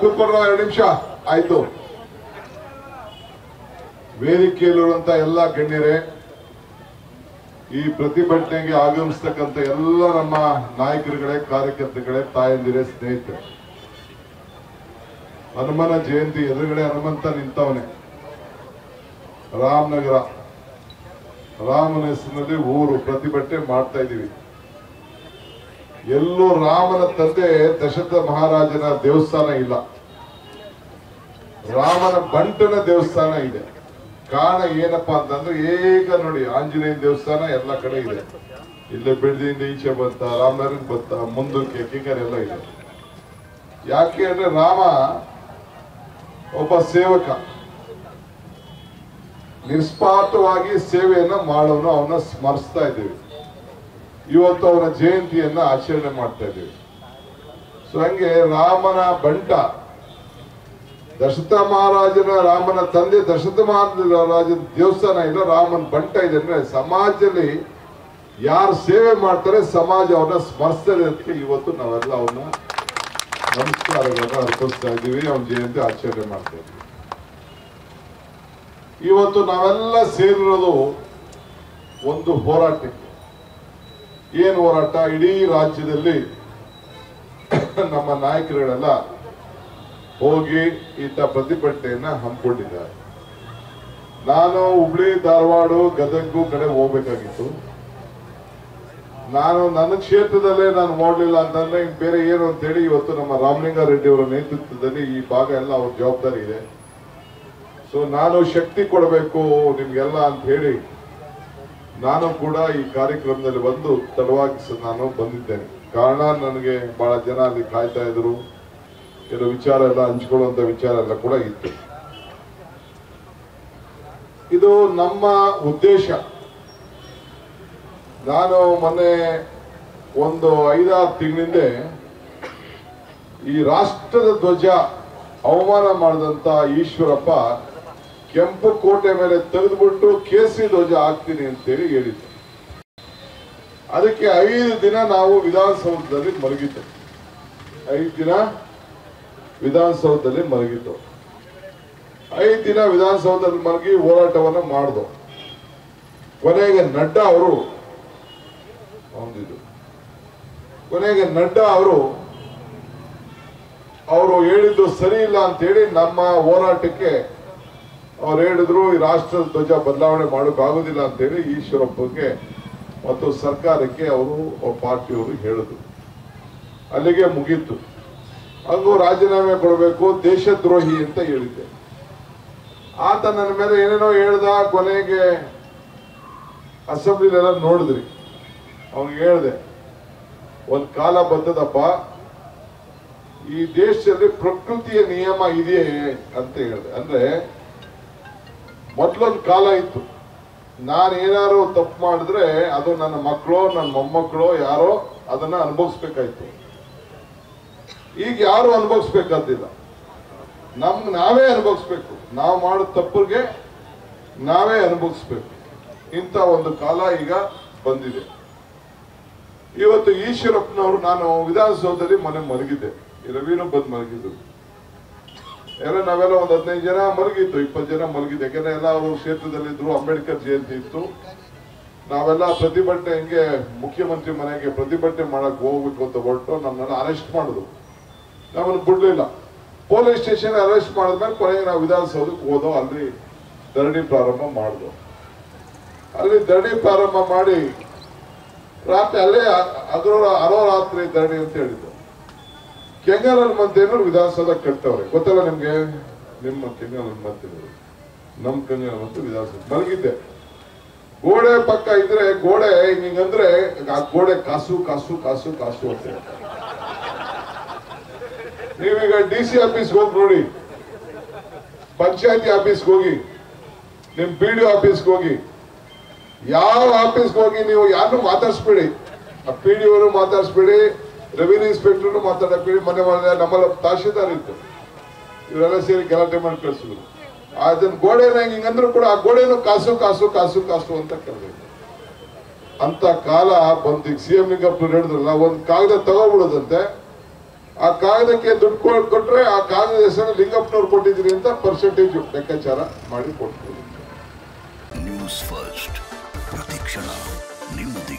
ಕೂತ್ಕೊಂಡ್ರ ಎರಡು ನಿಮಿಷ ಆಯ್ತು ವೇದಿಕೆಯಲ್ಲಿರುವಂತ ಎಲ್ಲ ಗಣ್ಯರೇ ಈ ಪ್ರತಿಭಟನೆಗೆ ಆಗಮಿಸ್ತಕ್ಕಂಥ ಎಲ್ಲ ನಮ್ಮ ನಾಯಕರುಗಳೇ ಕಾರ್ಯಕರ್ತರುಗಳೇ ತಾಯಂದಿರೇ ಸ್ನೇಹಿತರೆ ಹನುಮನ ಜಯಂತಿ ಎದುರುಗಡೆ ಹನುಮಂತ ನಿಂತವನೆ ರಾಮನಗರ ರಾಮನ ಹೆಸರಿನಲ್ಲಿ ಊರು ಪ್ರತಿಭಟನೆ ಮಾಡ್ತಾ ಇದೀವಿ ಎಲ್ಲೂ ರಾಮನ ತಂದೆ ದಶರಥ ಮಹಾರಾಜನ ದೇವಸ್ಥಾನ ಇಲ್ಲ ರಾಮನ ಬಂಟನ ದೇವಸ್ಥಾನ ಇದೆ ಕಾರಣ ಏನಪ್ಪಾ ಅಂತಂದ್ರೆ ಈಗ ನೋಡಿ ಆಂಜನೇಯ ದೇವಸ್ಥಾನ ಎಲ್ಲ ಕಡೆ ಇದೆ ಇಲ್ಲೇ ಬೆಳ್ದಿಯಿಂದ ಈಚೆ ಬಂತ ರಾಮನಗರಕ್ಕೆ ಬಂತ ಮುಂದಕ್ಕೆ ಕಿಂಗರ್ ಎಲ್ಲ ಇದೆ ಯಾಕೆ ಅಂದ್ರೆ ರಾಮ ಒಬ್ಬ ಸೇವಕ ನಿಸ್ಪಾರ್ಥವಾಗಿ ಸೇವೆಯನ್ನ ಮಾಡೋನು ಅವನ ಸ್ಮರಿಸ್ತಾ ಇದ್ದೀವಿ ಇವತ್ತು ಅವನ ಜಯಂತಿಯನ್ನ ಆಚರಣೆ ಮಾಡ್ತಾ ಇದ್ದೀವಿ ಸೊ ಹಂಗೆ ರಾಮನ ಬಂಟ ದಶರಥ ಮಹಾರಾಜನ ರಾಮನ ತಂದೆ ದಶರಥ ಮಹಾರಾಜನ ದೇವಸ್ಥಾನ ಇಲ್ಲ ರಾಮನ ಬಂಟ ಇದೆ ಅಂದ್ರೆ ಸಮಾಜದಲ್ಲಿ ಯಾರು ಸೇವೆ ಮಾಡ್ತಾರೆ ಸಮಾಜ ಅವನ್ನ ಸ್ಮರಿಸ್ತಾರೆ ಅಂತ ಇವತ್ತು ನಾವೆಲ್ಲ ಅವನ್ನ ನಮಸ್ಕಾರಗಳನ್ನ ಅರ್ಪಿಸ್ತಾ ಇದ್ದೀವಿ ಅವನ ಜಯಂತಿ ಆಚರಣೆ ಮಾಡ್ತಾ ಇದ್ದೀವಿ ಇವತ್ತು ನಾವೆಲ್ಲ ಸೇರಿರೋದು ಒಂದು ಹೋರಾಟಕ್ಕೆ ಏನು ಹೋರಾಟ ಇಡೀ ರಾಜ್ಯದಲ್ಲಿ ನಮ್ಮ ನಾಯಕರುಗಳೆಲ್ಲ ಹೋಗಿ ಈತ ಪ್ರತಿಭಟನೆಯನ್ನ ಹಮ್ಮಿಕೊಂಡಿದ್ದಾರೆ ನಾನು ಹುಬ್ಳಿ ಧಾರವಾಡ ಗದಗು ಕಡೆ ಹೋಗ್ಬೇಕಾಗಿತ್ತು ನಾನು ನನ್ನ ಕ್ಷೇತ್ರದಲ್ಲೇ ನಾನು ನೋಡ್ಲಿಲ್ಲ ಅಂತಂದ್ರೆ ಇನ್ ಬೇರೆ ಏನು ಅಂತ ಹೇಳಿ ಇವತ್ತು ನಮ್ಮ ರಾಮಲಿಂಗಾರೆಡ್ಡಿ ಅವರ ನೇತೃತ್ವದಲ್ಲಿ ಈ ಭಾಗ ಎಲ್ಲ ಅವ್ರ ಜವಾಬ್ದಾರಿ ಇದೆ ಸೊ ನಾನು ಶಕ್ತಿ ಕೊಡಬೇಕು ನಿಮ್ಗೆಲ್ಲ ಅಂತ ಹೇಳಿ ನಾನು ಕೂಡ ಈ ಕಾರ್ಯಕ್ರಮದಲ್ಲಿ ಬಂದು ತಡವಾಗಿ ಸ- ನಾನು ಬಂದಿದ್ದೇನೆ ಕಾರಣ ನನಗೆ ಬಹಳ ಜನ ಅಲ್ಲಿ ಕಾಯ್ತಾ ಇದ್ರು ಕೆಲವು ವಿಚಾರ ಎಲ್ಲ ಹಂಚ್ಕೊಳ್ಳುವಂತ ವಿಚಾರ ಎಲ್ಲ ಕೂಡ ಇತ್ತು ಇದು ನಮ್ಮ ಉದ್ದೇಶ ನಾನು ಮೊನ್ನೆ ಒಂದು ಐದಾರು ತಿಂಗಳಿಂದ ಈ ರಾಷ್ಟ್ರದ ಧ್ವಜ ಅವಮಾನ ಮಾಡಿದಂತ ಈಶ್ವರಪ್ಪ ಕೆಂಪು ಕೋಟೆ ಮೇಲೆ ತೆಗೆದುಬಿಟ್ಟು ಕೇಸರಿ ಧ್ವಜ ಹಾಕ್ತೀನಿ ಅಂತೇಳಿ ಹೇಳಿದ್ರು ಅದಕ್ಕೆ ಐದು ದಿನ ನಾವು ವಿಧಾನಸೌಧದಲ್ಲಿ ಮಲಗಿದ್ದು ಐದು ದಿನ ವಿಧಾನಸೌಧದಲ್ಲಿ ಮಲಗಿದ್ದು ಐದು ದಿನ ವಿಧಾನಸೌಧದಲ್ಲಿ ಮಲಗಿ ಹೋರಾಟವನ್ನ ಮಾಡಿದ್ರು ಕೊನೆಗೆ ನಡ್ಡಾ ಅವರು ಹೊಂದಿದ್ದು ಕೊನೆಗೆ ನಡ್ಡಾ ಅವರು ಅವರು ಹೇಳಿದ್ದು ಸರಿ ಇಲ್ಲ ಅಂತೇಳಿ ನಮ್ಮ ಹೋರಾಟಕ್ಕೆ ಅವ್ರು ಹೇಳಿದ್ರು ಈ ರಾಷ್ಟ್ರದ ಧ್ವಜ ಬದಲಾವಣೆ ಮಾಡೋಕ್ಕಾಗೋದಿಲ್ಲ ಅಂತೇಳಿ ಈಶ್ವರಪ್ಪಗೆ ಮತ್ತು ಸರ್ಕಾರಕ್ಕೆ ಅವರು ಪಾರ್ಟಿಯವರು ಹೇಳಿದ್ರು ಅಲ್ಲಿಗೆ ಮುಗೀತು ಹಂಗೂ ರಾಜೀನಾಮೆ ಕೊಡಬೇಕು ದೇಶದ್ರೋಹಿ ಅಂತ ಹೇಳಿದ್ದೆ ಆತ ನನ್ನ ಮೇಲೆ ಏನೇನೋ ಹೇಳ್ದ ಕೊನೆಗೆ ಅಸೆಂಬ್ಲಿಲೆಲ್ಲ ನೋಡಿದ್ರಿ ಅವ್ನಿಗೆ ಹೇಳ್ದೆ ಒಂದ್ ಕಾಲ ಬಂದದಪ್ಪ ಈ ದೇಶದಲ್ಲಿ ಪ್ರಕೃತಿಯ ನಿಯಮ ಇದೆಯೇ ಅಂತ ಹೇಳಿದೆ ಅಂದ್ರೆ ಮೊದ್ಲೊಂದು ಕಾಲ ಇತ್ತು ನಾನು ಏನಾರು ತಪ್ಪು ಮಾಡಿದ್ರೆ ಅದು ನನ್ನ ಮಕ್ಕಳು ನನ್ನ ಮೊಮ್ಮಕ್ಕಳು ಯಾರೋ ಅದನ್ನ ಅನುಭವಿಸ್ಬೇಕಾಯ್ತು ಈಗ ಯಾರು ಅನುಭವಿಸ್ಬೇಕಾದಿಲ್ಲ ನಮ್ಗೆ ನಾವೇ ಅನುಭವಿಸ್ಬೇಕು ನಾವು ಮಾಡೋ ತಪ್ಪಿಗೆ ನಾವೇ ಅನುಭವಿಸ್ಬೇಕು ಇಂಥ ಒಂದು ಕಾಲ ಈಗ ಬಂದಿದೆ ಇವತ್ತು ಈಶ್ವರಪ್ಪನವರು ನಾನು ವಿಧಾನಸೌಧದಲ್ಲಿ ಮನೆ ಮಲಗಿದ್ದೆ ಈ ರವಿನೂ ಬಂದು ಮಲಗಿದ್ರು ಎಲ್ಲ ನಾವೆಲ್ಲ ಒಂದು ಹದಿನೈದು ಜನ ಮಲಗಿದ್ದು ಇಪ್ಪತ್ತು ಜನ ಮಲಗಿದ್ದು ಯಾಕಂದ್ರೆ ಎಲ್ಲ ಅವರು ಕ್ಷೇತ್ರದಲ್ಲಿದ್ರು ಅಂಬೇಡ್ಕರ್ ಜಯಂತಿ ಇತ್ತು ನಾವೆಲ್ಲ ಪ್ರತಿಭಟನೆ ಹಿಂಗೆ ಮುಖ್ಯಮಂತ್ರಿ ಮನೆಗೆ ಪ್ರತಿಭಟನೆ ಮಾಡಕ್ ಹೋಗ್ಬೇಕು ಅಂತ ಹೊರಟು ನಮ್ಮನ್ನ ಅರೆಸ್ಟ್ ಮಾಡಿದ್ರು ನಮ್ಮನ್ನು ಬಿಡ್ಲಿಲ್ಲ ಪೊಲೀಸ್ ಸ್ಟೇಷನ್ ಅರೆಸ್ಟ್ ಮಾಡಿದ್ಮೇಲೆ ಕೊನೆಗೆ ನಾವು ವಿಧಾನಸೌಧಕ್ಕೆ ಹೋದೋ ಅಲ್ಲಿ ಧರಣಿ ಪ್ರಾರಂಭ ಮಾಡಿದ್ವು ಅಲ್ಲಿ ಧರಣಿ ಪ್ರಾರಂಭ ಮಾಡಿ ರಾತ್ರಿ ಅಲ್ಲೇ ಅದರ ಅರೋರಾತ್ರಿ ಧರಣಿ ಅಂತ ಹೇಳಿದ್ರು ಕೆಂಗಲ್ ಮಂತ್ರಿಯವರು ವಿಧಾನಸೌಧ ಕಟ್ಟವ್ರೆ ಗೊತ್ತಲ್ಲ ನಿಮ್ಗೆ ನಿಮ್ಮ ಕೆಂಗಲ್ ಮಂತ್ರಿಗಳು ನಮ್ ಕೆಂಗಲ್ ಮಂತ್ರಿ ವಿಧಾನಸೌಧ ಮಲಗಿದ್ದೆ ಗೋಡೆ ಪಕ್ಕ ಇದ್ರೆ ಗೋಡೆ ಹಿಂಗಂದ್ರೆ ಆ ಗೋಡೆ ಕಾಸು ಕಾಸು ಕಾಸು ಕಾಸು ಅಂತ ಹೇಳಿ. ನೀವೀಗ ಡಿ ಸಿ ಆಫೀಸ್ಗೆ ಹೋಗಿ ನೋಡಿ ಪಂಚಾಯತಿ ಆಫೀಸ್ಗೆ ಹೋಗಿ ನಿಮ್ ಪಿ ಡಿ ಆಫೀಸ್ಗೆ ಹೋಗಿ ಯಾವ ಆಫೀಸ್ಗೆ ಹೋಗಿ ನೀವು ಯಾರನ್ನು ಮಾತಾಡಿಸ್ಬೇಡಿ ಆ ಪಿ ಡಿ ಅವರು ಮಾತಾಡಿಸ್ಬೇಡಿ ರೆವಿನ್ಯೂ ಇನ್ಸ್ಪೆಕ್ಟರ್ ಮಾತಾಡಬೇಡಿ ಮನೆ ಮಾಡಿದೆ ನಮ್ಮಲ್ಲಿ ತಹಶೀಲ್ದಾರ್ ಇತ್ತು ಇವರೆಲ್ಲ ಸೇರಿ ಗಲಾಟೆ ಮಾಡಿ ಕಳಿಸಿದ್ರು ಅದನ್ನ ಗೋಡೆನ ಹಿಂಗಂದ್ರು ಕೂಡ ಆ ಗೋಡೆನು ಕಾಸು ಕಾಸು ಕಾಸು ಕಾಸು ಅಂತ ಕರೆದಿದ್ರು ಅಂತ ಕಾಲ ಬಂದು ಈಗ ಸಿ ಎಂ ಲಿಂಗಪ್ಪರು ಹೇಳಿದ್ರಲ್ಲ ಒಂದ್ ಕಾಗದ ತಗೋಬಿಡೋದಂತೆ ಆ ಕಾಗದಕ್ಕೆ ದುಡ್ಡು ಕೊ- ಕೊಟ್ರೆ ಆ ಕಾಗದ ಹೆಸರು ಲಿಂಗಪ್ಪನವ್ರು ಕೊಟ್ಟಿದ್ದೀರಿ ಅಂತ ಪರ್ಸೆಂಟೇಜ್ ಲೆಕ್ಕಾಚಾರ ಮಾಡಿ ಕೊಡ್ತೀವಿ ನ್ಯೂಸ್ ಫಸ್ಟ್ ಪ್ರತಿಕ್ಷಣ ನಿಮ್ಮದೇ